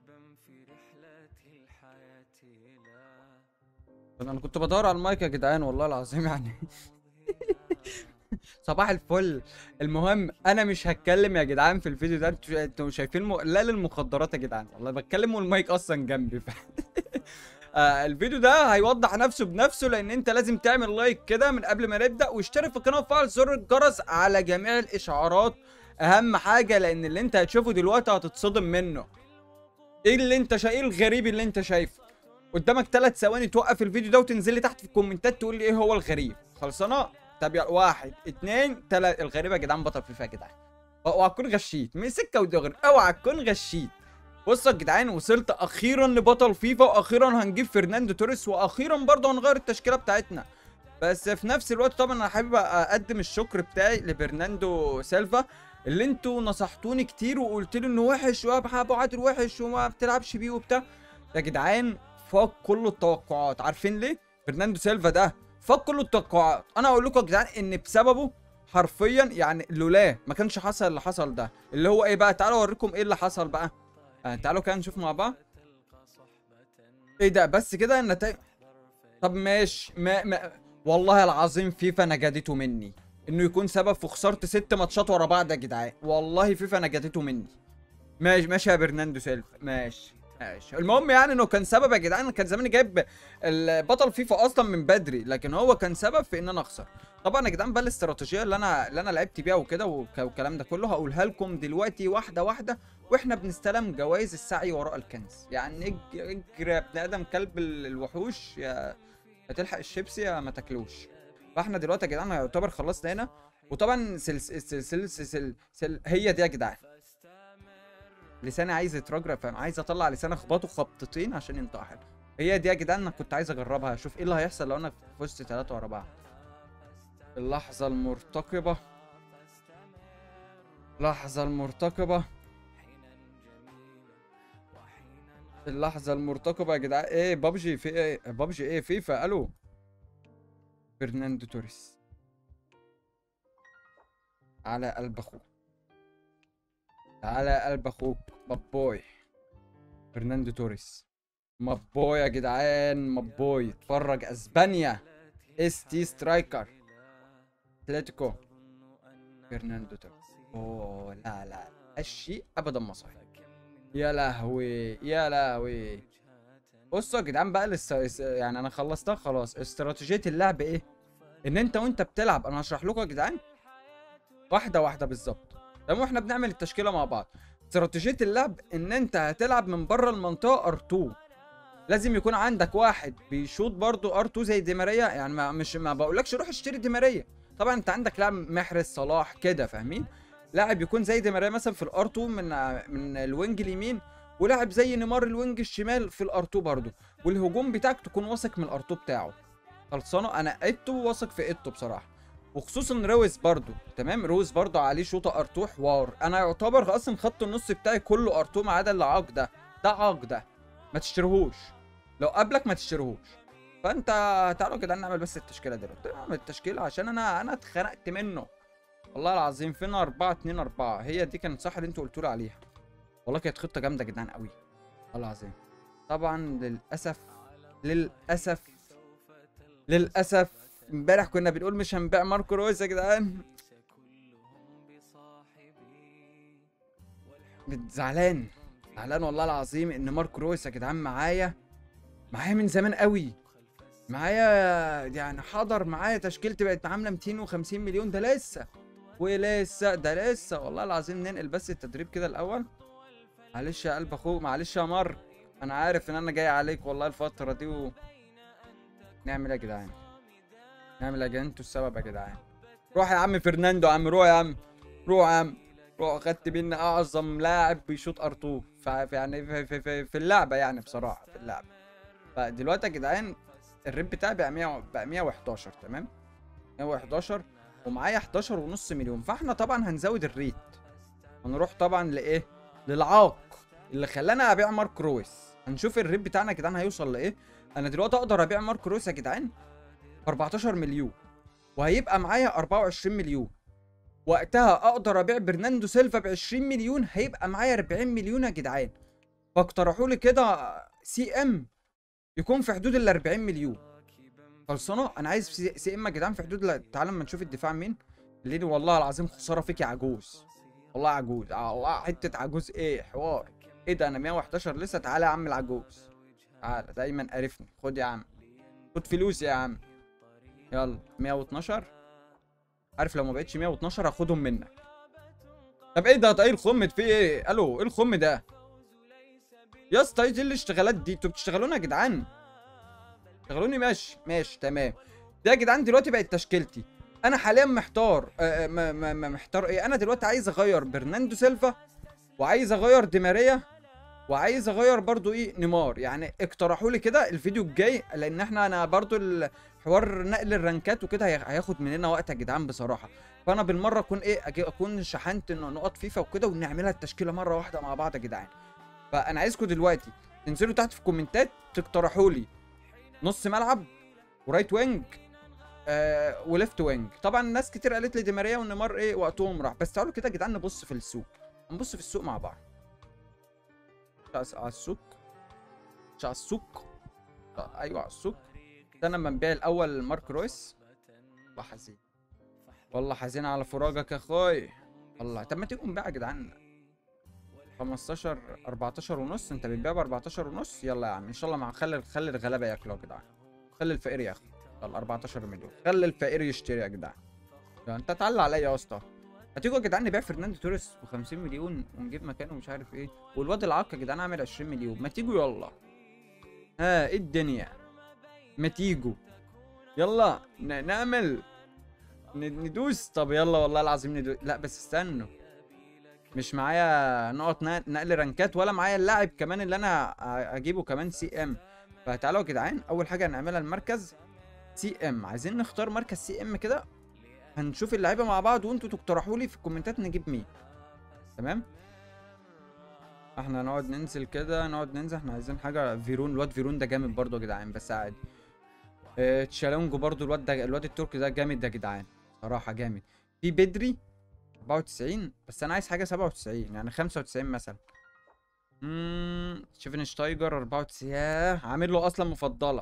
انا كنت بدور على المايك يا جدعان والله العظيم يعني صباح الفل المهم انا مش هتكلم يا جدعان في الفيديو ده انتوا انتوا شايفين م... لا للمخدرات يا جدعان والله بتكلم والمايك اصلا جنبي ف... آه الفيديو ده هيوضح نفسه بنفسه لان انت لازم تعمل لايك كده من قبل ما نبدا واشترك في القناه وفعل زر الجرس على جميع الاشعارات اهم حاجه لان اللي انت هتشوفه دلوقتي هتتصدم منه ايه اللي انت شا... ايه الغريب اللي انت شايفه قدامك ثلاث ثواني توقف الفيديو ده وتنزل لي تحت في الكومنتات تقول لي ايه هو الغريب خلصانه طب يلا واحد اتنين تلاته الغريب يا جدعان بطل فيفا يا جدعان اوعى تكون غشيت من سكه ودغري اوعى تكون غشيت بصوا يا جدعان وصلت اخيرا لبطل فيفا واخيرا هنجيب فرناندو توريس واخيرا برضه هنغير التشكيله بتاعتنا بس في نفس الوقت طبعا انا حابب اقدم الشكر بتاعي لبرناندو سيلفا اللي انتوا نصحتوني كتير وقلت لي انه وحش وابو عادل وحش وما بتلعبش بيه وبتاع يا جدعان فاق كل التوقعات عارفين ليه برناندو سيلفا ده فاق كل التوقعات انا اقول لكم يا جدعان ان بسببه حرفيا يعني لولاه ما كانش حصل اللي حصل ده اللي هو ايه بقى تعالوا اوريكم ايه اللي حصل بقى آه تعالوا كده نشوف مع بعض ايه ده بس كده النتائج طب ماشي ما, ما والله العظيم فيفا نجدته مني انه يكون سبب في خساره ست ماتشات ورا بعض يا جدعان والله فيفا نجدته مني ماشي ماشي يا برناندو سيلفا ماشي ماشي المهم يعني انه كان سبب يا جدعان كان زماني جايب البطل فيفا اصلا من بدري لكن هو كان سبب في ان انا اخسر طبعا يا جدعان بقى الاستراتيجيه اللي انا اللي انا لعبت بيها وكده والكلام ده كله هقولها لكم دلوقتي واحده واحده واحنا بنستلم جوائز السعي وراء الكنز يعني اجري يا ابن ادم كلب الوحوش يا هتلحق الشيبسي يا ما تاكلوش فاحنا دلوقتي يا جدعان يعتبر خلصنا هنا وطبعا سلسل سلسل سلسل سل هي دي يا جدعان لساني عايز يترجرف فاهم عايز اطلع لساني اخبطه خبطتين عشان ينطق حلو هي دي يا جدعان انا كنت عايز اجربها اشوف ايه اللي هيحصل لو انا فزت ثلاثة ورا بعض اللحظة المرتقبة اللحظة المرتقبة اللحظة المرتقبة يا جدعان ايه بابجي في ايه بابجي ايه فيفا الو فرناندو توريس على قلب اخوك على قلب اخوك مبوي فرناندو توريس مبوي يا جدعان مبوي اتفرج اسبانيا اس تي سترايكر اتلتيكو فرناندو توريس اوه لا لا الشيء ابدا ما صحيح يا لهوي يا لهوي بصوا يا جدعان بقى لسه يعني انا خلصتها خلاص استراتيجيه اللعب ايه ان انت وانت بتلعب انا هشرح لكم يا جدعان واحده واحده بالظبط تمام واحنا بنعمل التشكيله مع بعض استراتيجيه اللعب ان انت هتلعب من بره المنطقه ار2 لازم يكون عندك واحد بيشوط برضو ار2 زي دي ماريا يعني ما مش ما بقولكش روح اشتري دي ماريا طبعا انت عندك لاعب محرز صلاح كده فاهمين لاعب يكون زي دي ماريا مثلا في الار2 من من الوينج اليمين ولاعب زي نيمار الوينج الشمال في الار2 برضو والهجوم بتاعك تكون واثق من الار2 بتاعه خلصانه انا ايتو واثق في ايتو بصراحه وخصوصا رويس برضو تمام رويس برضو عليه شوطه ارتو حوار انا يعتبر اصلا خط النص بتاعي كله ارتو ما عدا اللي عاق ده ده عاق ده ما تشتريهوش لو قبلك ما تشتريهوش فانت تعالوا كده نعمل بس التشكيله دلوقتي نعمل التشكيله عشان انا انا اتخنقت منه والله العظيم فين 4 2 4 هي دي كانت صح اللي انتوا قلتوا لي عليها والله كانت خطه جامده يا جدعان قوي والله العظيم طبعا للاسف للاسف للاسف امبارح كنا بنقول مش هنبيع ماركو رويس يا جدعان زعلان زعلان والله العظيم ان ماركو رويس يا جدعان معايا معايا من زمان قوي معايا يعني حضر معايا تشكيلتي بقت عامله 250 مليون ده لسه ولسه ده لسه والله العظيم ننقل بس التدريب كده الاول معلش يا قلب اخوك معلش يا مارك انا عارف ان انا جاي عليك والله الفتره دي و... نعمل ايه يا جدعان نعمل يا جدعان انتوا السبب يا جدعان روح يا عم فرناندو يا عم روح يا عم روح يا عم روح خدت مني اعظم لاعب بيشوط ارتو يعني في, في, في, في اللعبه يعني بصراحه في اللعبه فدلوقتي يا جدعان الريت بتاعي بقى 100 بقى 111 تمام 111 ومعايا 11 ونص مليون فاحنا طبعا هنزود الريت هنروح طبعا لايه للعاق اللي خلانا ابيع مارك رويس هنشوف الريت بتاعنا يا جدعان هيوصل لايه انا دلوقتي اقدر ابيع مارك رويس يا جدعان ب 14 مليون وهيبقى معايا 24 مليون وقتها اقدر ابيع برناندو سيلفا ب 20 مليون هيبقى معايا 40 مليون يا جدعان فاقترحوا لي كده سي ام يكون في حدود ال 40 مليون خلصانه انا عايز سي سي ام يا جدعان في حدود ال- تعالى اما نشوف الدفاع مين اللي دي والله العظيم خساره فيك يا عجوز والله عجوز آه، والله حته عجوز ايه حوار ايه ده انا 111 لسه تعالى يا عم العجوز تعالى دايما قرفني خد يا عم خد فلوسي يا عم يلا 112 عارف لو ما بقتش 112 هاخدهم منك طب ايه ده ده ايه الخم في ايه الو ايه الخم ده يا اسطى ايه دي الاشتغالات دي انتوا بتشتغلونا يا جدعان شغلوني ماشي ماشي تمام ده يا جدعان دلوقتي بقت تشكيلتي انا حاليا محتار آه، ما ما ما محتار ايه انا دلوقتي عايز اغير برناندو سيلفا وعايز اغير دي ماريا وعايز اغير برضو ايه نيمار يعني اقترحوا لي كده الفيديو الجاي لان احنا انا برضو الحوار نقل الرانكات وكده هي- هياخد مننا وقت يا جدعان بصراحه فانا بالمره اكون ايه أجي اكون شحنت ن- نقط فيفا وكده ونعملها التشكيله مره واحده مع بعض يا جدعان فانا عايزكم دلوقتي تنزلوا تحت في الكومنتات تقترحوا لي نص ملعب ورايت وينج آه وليفت وينج طبعا ناس كتير قالت لي دي ماريا ونيمار ايه وقتهم راح بس تعالوا كده يا جدعان نبص في السوق نبص في السوق مع بعض شاس- على السوق شا- على السوق شا- ايوه على السوق ده انا لما نبيع الاول مارك رويس والله حزين والله حزين على فراقك يا اخوي والله طب ما تيجوا نبيع يا جدعان 15 14 ونص انت بتبيع ب 14 ونص يلا يا عم ان شاء الله مع خلي خلي الغلابه ياكلوا يا جدعان خلي الفقير ياخد يلا 14 مليون خلي الفقير يشتري يا جدعان يا انت تعلق عليا يا اسطى هتيجوا يا جدعان نبيع فرناندو توريس ب 50 مليون ونجيب مكانه مش عارف ايه والواد العاق يا جدعان عامل 20 مليون ما تيجوا يلا ها ايه الدنيا ما تيجوا يلا ن- نعمل ن- ندوس طب يلا والله العظيم ندوس لا بس استنوا مش معايا نقط ن- نقل رانكات ولا معايا اللاعب كمان اللي انا ه- اجيبه كمان سي ام فتعالوا يا جدعان اول حاجه هنعملها المركز سي ام عايزين نختار مركز سي ام كده هنشوف اللعيبه مع بعض وانتوا تقترحوا لي في الكومنتات نجيب مين تمام احنا نقعد ننزل كده نقعد ننزل احنا عايزين حاجه فيرون الواد فيرون ده جامد برضه يا جدعان بس عادي اه تشالونجو برضه الواد ده الواد التركي ده جامد يا جدعان صراحه جامد في بدري 94 بس انا عايز حاجه 97 يعني 95 مثلا امم شيفنشتايجر 94 ياه عامل له اصلا مفضله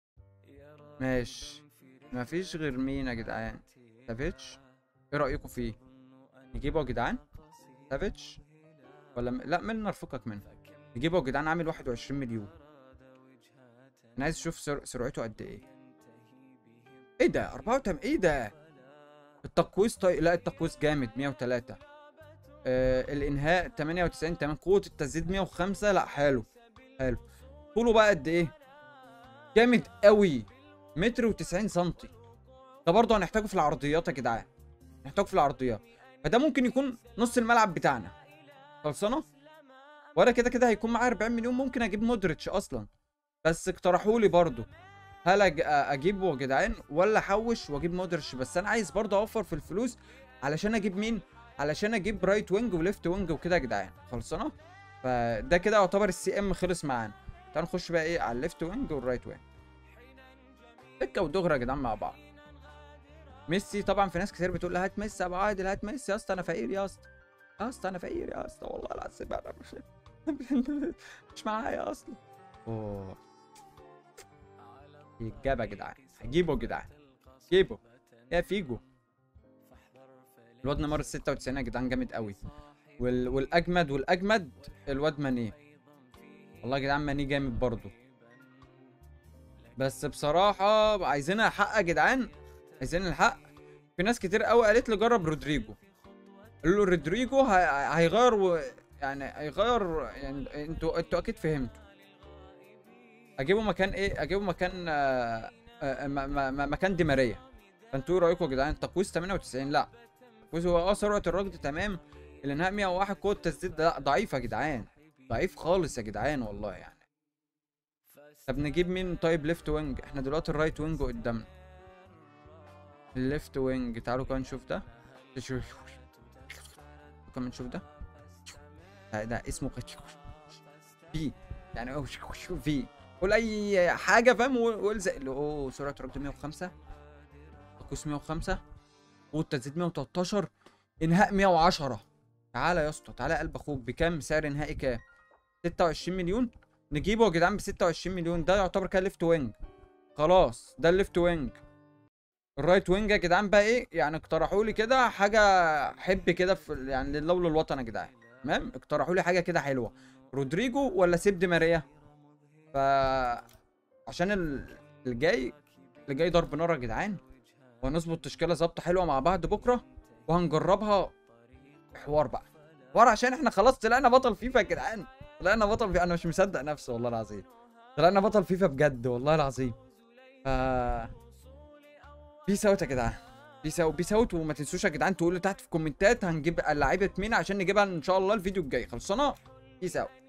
ماشي مفيش غير مين يا جدعان سافيتش ايه رايكم فيه نجيبه يا جدعان سافيتش ولا م... لا ميلنر فكك منه نجيبه يا جدعان عامل 21 مليون انا عايز اشوف سر... سرعته قد ايه ايه ده 84 ايه ده التقويس طيب لا التقويس جامد 103 آه الانهاء 98 تمام قوه التسديد 105 لا حلو حلو طوله بقى قد ايه جامد قوي متر و90 سنتي ده برضه هنحتاجه في العرضيات يا جدعان نحتاجه في العرضيات فده ممكن يكون نص الملعب بتاعنا خلصانه وانا كده كده هيكون معايا 40 مليون ممكن اجيب مودريتش اصلا بس اقترحوا لي برضه هل أج... اجيبه يا جدعان ولا احوش واجيب مودريتش بس انا عايز برضه اوفر في الفلوس علشان اجيب مين علشان اجيب رايت وينج وليفت وينج وكده يا جدعان خلصانه فده كده يعتبر السي ام خلص معانا تعال نخش بقى ايه على الليفت وينج والرايت وينج سكه ودغري يا جدعان مع بعض ميسي طبعا في ناس كتير بتقول لي هات ميسي يا ابو عادل هات ميسي يا اسطى انا فقير يا اسطى يا اسطى انا فقير يا اسطى والله العظيم انا مش مش معايا اصلا اوه يتجاب يا جدعان هجيبه يا جدعان جيبه يا فيجو الواد نيمار ال 96 يا جدعان جامد قوي وال... والاجمد والاجمد الواد ماني والله يا جدعان ماني جامد برضه بس بصراحة عايزينها حق يا جدعان عايزين الحق في ناس كتير قوي قالت لي جرب رودريجو قال له رودريجو هي- هيغير و... يعني هيغير يعني انتوا انتوا اكيد فهمتوا اجيبه مكان ايه اجيبه مكان آه آه م- م- م- مكان دي ماريا فانتوا ايه رايكم يا جدعان تقويس 98 لا تقويس هو اه سرعه الركض تمام الانهاء 101 قوه التسديد لا ضعيف يا جدعان ضعيف خالص يا جدعان والله يعني طب نجيب مين طيب ليفت وينج احنا دلوقتي الرايت وينج قدامنا الليفت وينج تعالوا كمان نشوف ده شوف كمان نشوف ده ده, ده اسمه في يعني هو في قول اي حاجه فاهم والزق له اوه سرعه الركض 105 تقويس 105 قوه تسديد 113 انهاء 110 تعالى يا اسطى تعالى يا قلب اخوك بكام سعر انهائي كام 26 مليون نجيبه يا جدعان ب 26 مليون ده يعتبر كده ليفت وينج خلاص ده الليفت وينج الرايت وينج يا جدعان بقى ايه يعني اقترحوا لي كده حاجه حب كده في ال- يعني لله وللوطن يا جدعان تمام اقترحوا لي حاجه كده حلوه رودريجو ولا سيب دي ماريا ف عشان ال- الجاي اللي جاي ضرب نار يا جدعان وهنظبط تشكيله ظابطه حلوه مع بعض بكره وهنجربها حوار بقى حوار عشان احنا خلاص طلعنا بطل فيفا يا جدعان طلعنا بطل فيفا انا مش مصدق نفسي والله العظيم طلعنا بطل فيفا بجد والله العظيم ف بيس اوت يا جدعان بيس اوت بيس اوت وما تنسوش يا جدعان تقولوا تحت في الكومنتات هنجيب لعيبه مين عشان نجيبها ان شاء الله الفيديو الجاي خلصنا بيس اوت